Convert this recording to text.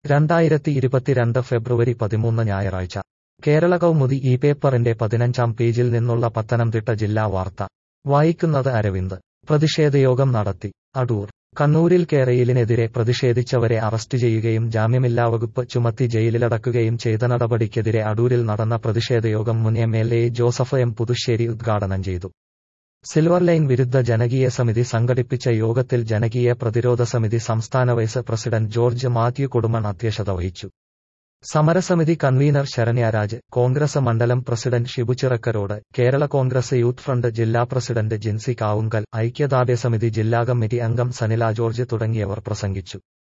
രണ്ടായിരത്തി ഇരുപത്തിരണ്ട് ഫെബ്രുവരി പതിമൂന്ന് ഞായറാഴ്ച കേരള കൗമുദി ഈ പേപ്പറിന്റെ പതിനഞ്ചാം പേജിൽ നിന്നുള്ള പത്തനംതിട്ട ജില്ലാ വാർത്ത വായിക്കുന്നത് അരവിന്ദ് പ്രതിഷേധയോഗം നടത്തി അടൂർ കണ്ണൂരിൽ കേരയിലിനെതിരെ പ്രതിഷേധിച്ചവരെ അറസ്റ്റ് ചെയ്യുകയും ജാമ്യമില്ലാ വകുപ്പ് ചുമത്തി ജയിലിലടക്കുകയും ചെയ്ത നടപടിക്കെതിരെ അടൂരിൽ നടന്ന പ്രതിഷേധയോഗം മുൻ M L A Joseph M Puthussery ഉദ്ഘാടനം ചെയ്തു സിൽവർ ലൈൻ വിരുദ്ധ ജനകീയ സമിതി സംഘടിപ്പിച്ച യോഗത്തിൽ ജനകീയ പ്രതിരോധ സമിതി സംസ്ഥാന vice president George Mathew Kodumon അധ്യക്ഷത വഹിച്ചു സമരസമിതി കൺവീനർ ശരണ്യരാജ് കോൺഗ്രസ് മണ്ഡലം president Shibu Chirakkarode Kerala Congress youth front ജില്ലാ പ്രസിഡന്റ് ജിൻസി കാവുങ്കൽ ഐക്യദാർഢ്യ സമിതി ജില്ലാ കമ്മിറ്റി അംഗം സനില ജോർജ് തുടങ്ങിയവർ പ്രസംഗിച്ചു